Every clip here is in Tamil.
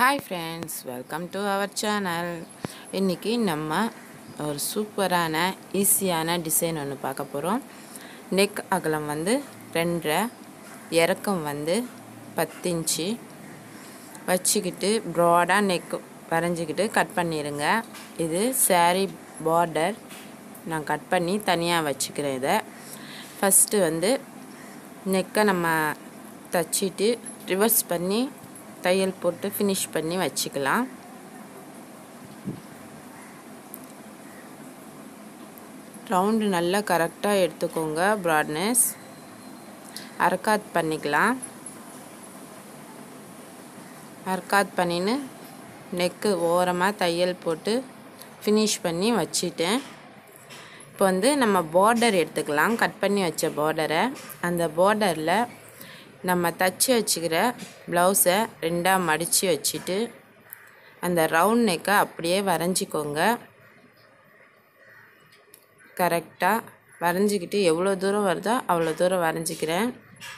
hi friends welcome to our channel இன்றைக்கி நம்ம ஒரு சூப்பரான ஈஸியான டிசைன் ஒன்று பார்க்க போகிறோம் நெக் அகலம் வந்து ரெண்டரை இறக்கம் வந்து பத்து இன்ச்சு வச்சுக்கிட்டு ப்ராடாக நெக் வரைஞ்சிக்கிட்டு கட் பண்ணிடுங்க இது saree பார்டர் நான் கட் பண்ணி தனியாக வச்சுக்கிறேன் இதை ஃபஸ்ட்டு வந்து நெக்கை நம்ம தச்சிட்டு ரிவர்ஸ் பண்ணி தையல் போட்டு ஃபினிஷ் பண்ணி வச்சுக்கலாம் ரவுண்டு நல்லா கரெக்டாக எடுத்துக்கோங்க ப்ராட்னஸ் அர்க்காத் பண்ணிக்கலாம் அர்க்காத் பண்ணின்னு நெக்கு ஓரமாக தையல் போட்டு ஃபினிஷ் பண்ணி வச்சிட்டேன் இப்போ வந்து நம்ம பார்டர் எடுத்துக்கலாம் கட் பண்ணி வச்ச பார்டரை அந்த பார்டரில் நம்ம தச்சு வச்சுக்கிற ப்ளவுஸை ரெண்டாக மடித்து வச்சுட்டு அந்த ரவுண்ட் நெக்கை அப்படியே வரைஞ்சிக்கோங்க கரெக்டாக வரைஞ்சிக்கிட்டு எவ்வளோ தூரம் வருதோ அவ்வளோ தூரம் வரைஞ்சிக்கிறேன்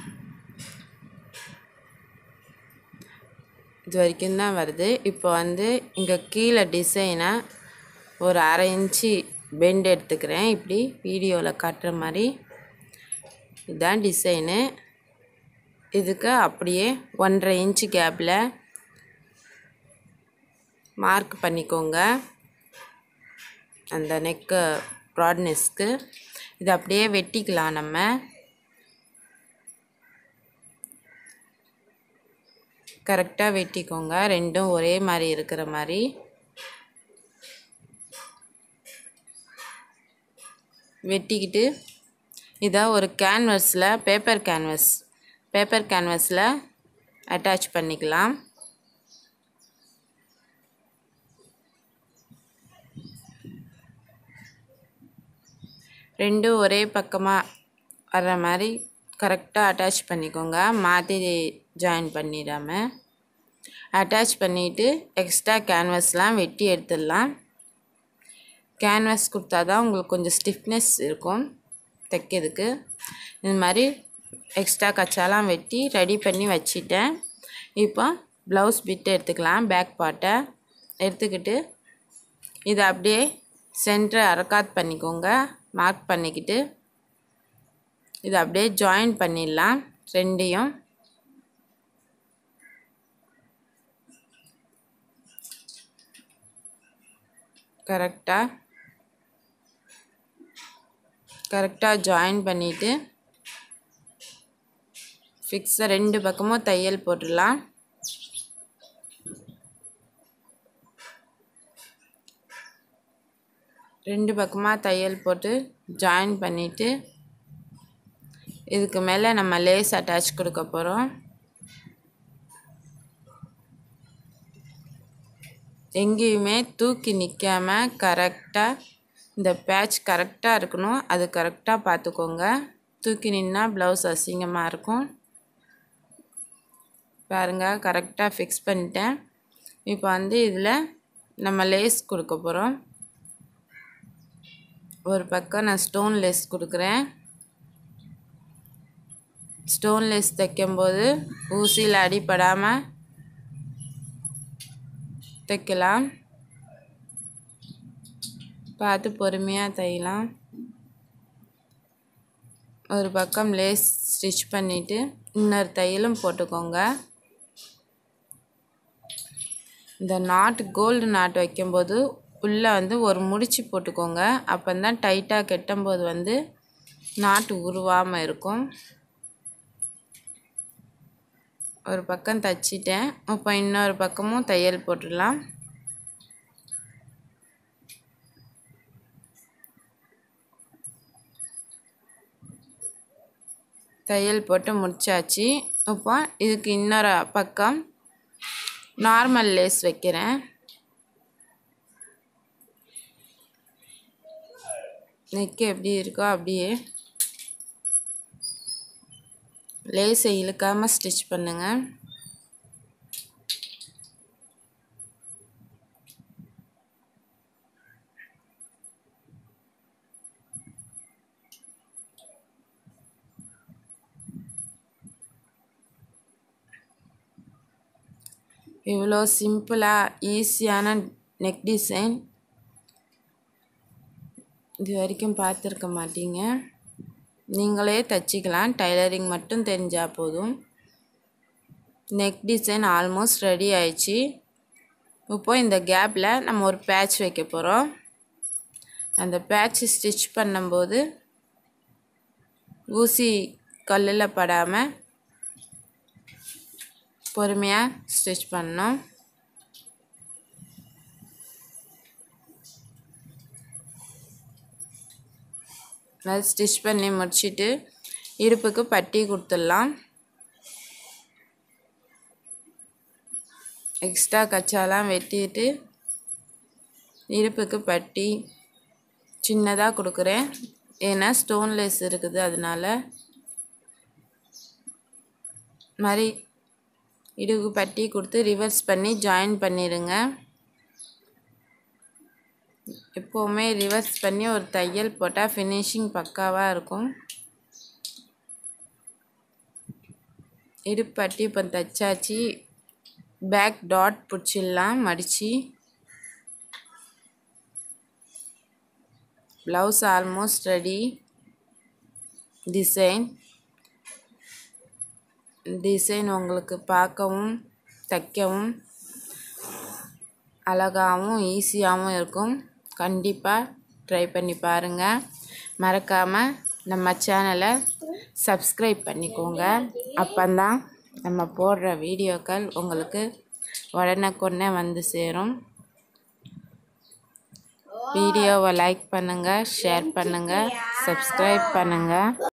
இது வரைக்கும் தான் வருது இப்போ வந்து இங்கே கீழே டிசைனை ஒரு அரை இன்ச்சு பெண்ட் எடுத்துக்கிறேன் இப்படி வீடியோவில் காட்டுற மாதிரி இதுதான் டிசைனு இதுக்கு அப்படியே ஒன்றரை இன்ச்சு கேப்பில் மார்க் பண்ணிக்கோங்க அந்த நெக்கு ப்ராட்னஸ்க்கு இது அப்படியே வெட்டிக்கலாம் நம்ம கரெக்டாக வெட்டிக்கோங்க ரெண்டும் ஒரே மாதிரி இருக்கிற மாதிரி வெட்டிக்கிட்டு இதை ஒரு கேன்வஸில் பேப்பர் கேன்வஸ் பேப்பர் கேன்வஸில் அட்டாச் பண்ணிக்கலாம் ரெண்டும் ஒரே பக்கமாக வர்ற மாதிரி கரெக்டாக அட்டாச் பண்ணிக்கோங்க மாற்றி ஜாயின் பண்ணிடாமல் அட்டாச் பண்ணிவிட்டு எக்ஸ்ட்ரா கேன்வஸ்லாம் வெட்டி எடுத்துடலாம் கேன்வஸ் கொடுத்தா தான் உங்களுக்கு கொஞ்சம் ஸ்டிஃப்னஸ் இருக்கும் தைக்கிறதுக்கு இது மாதிரி எக்ஸ்ட்ரா கச்சாலாம் வெட்டி ரெடி பண்ணி வச்சிட்டேன் இப்போ ப்ளவுஸ் பிட்டு எடுத்துக்கலாம் பேக் பார்ட்டை எடுத்துக்கிட்டு இதை அப்படியே சென்டரை அரக்காத் பண்ணிக்கோங்க மார்க் பண்ணிக்கிட்டு இதை அப்படியே ஜாயின் பண்ணிடலாம் ரெண்டையும் கரெக்டாக கரெக்டாக ஜாயின் பண்ணிவிட்டு ஃபிக்ஸாக ரெண்டு பக்கமும் தையல் போட்டுடலாம் ரெண்டு பக்கமாக தையல் போட்டு ஜாயின் பண்ணிவிட்டு இதுக்கு மேலே நம்ம லேஸ் அட்டாச் கொடுக்க போகிறோம் எங்கேயுமே தூக்கி நிற்காம கரெக்டாக இந்த பேட்ச் கரெக்டாக இருக்கணும் அது கரெக்டாக பார்த்துக்கோங்க தூக்கி நின்னா ப்ளவுஸ் அசிங்கமாக இருக்கும் பாருங்கள் கரெக்டாக ஃபிக்ஸ் பண்ணிட்டேன் இப்போ வந்து இதில் நம்ம லேஸ் கொடுக்க போகிறோம் ஒரு பக்கம் நான் ஸ்டோன் லேஸ் கொடுக்குறேன் ஸ்டோன் லேஸ் தைக்கும்போது ஊசியில் அடிப்படாமல் தைக்கலாம் பார்த்து பொறுமையாக தையலாம் ஒரு பக்கம் லேஸ் ஸ்டிச் பண்ணிவிட்டு இன்னொரு தையலும் போட்டுக்கோங்க இந்த நாட்டு கோல்டு நாட்டு வைக்கும்போது உள்ளே வந்து ஒரு முடிச்சு போட்டுக்கோங்க அப்போ தான் டைட்டாக கெட்டும்போது வந்து நாட்டு உருவாமல் இருக்கும் ஒரு பக்கம் தைச்சிட்டேன் இப்போ இன்னொரு பக்கமும் தையல் போட்டுடலாம் தையல் போட்டு முடிச்சாச்சு இப்போ இதுக்கு இன்னொரு பக்கம் நார்மல் லேஸ் வைக்கிறேன் நெக்கு எப்படி இருக்கோ அப்படியே லேஸை இழுக்காமல் ஸ்டிச் பண்ணுங்கள் இவ்வளோ சிம்பிளாக ஈஸியான நெக் டிசைன் இது வரைக்கும் பார்த்துருக்க மாட்டீங்க நீங்களே தச்சிக்கலாம் டைலரிங் மட்டும் தெரிஞ்சால் போதும் நெக் டிசைன் ஆல்மோஸ்ட் ரெடி ஆயிடுச்சு இப்போது இந்த கேப்பில் நம்ம ஒரு பேட்ச் வைக்க போகிறோம் அந்த பேட்ச் ஸ்டிச் பண்ணும்போது ஊசி கல்லில் படாமல் பொறுமையாக ஸ்டிச் பண்ணணும் அது ஸ்டிச் பண்ணி முடிச்சுட்டு இடுப்புக்கு பட்டி கொடுத்துடலாம் எக்ஸ்ட்ரா கச்சாலாம் வெட்டிட்டு இடுப்புக்கு பட்டி சின்னதாக கொடுக்குறேன் ஏன்னா ஸ்டோன்லெஸ் இருக்குது அதனால மாதிரி இடுப்பு பட்டி கொடுத்து ரிவர்ஸ் பண்ணி ஜாயின் பண்ணிடுங்க எப்போவுமே ரிவர்ஸ் பண்ணி ஒரு தையல் போட்டால் ஃபினிஷிங் பக்காவாக இருக்கும் இடுப்பட்டி இப்போ தைச்சாச்சு பேக் டாட் பிடிச்சிடலாம் மடித்து blouse almost ready design design உங்களுக்கு பார்க்கவும் தைக்கவும் அழகாகவும் ஈஸியாகவும் இருக்கும் கண்டிப்பாக ட்ரை பண்ணி பாருங்கள் மறக்காமல் நம்ம சேனலை சப்ஸ்கிரைப் பண்ணிக்கோங்க அப்போந்தான் நம்ம போடுற வீடியோக்கள் உங்களுக்கு உடனுக்குடனே வந்து சேரும் வீடியோவை லைக் பண்ணுங்கள் ஷேர் பண்ணுங்கள் சப்ஸ்கிரைப் பண்ணுங்கள்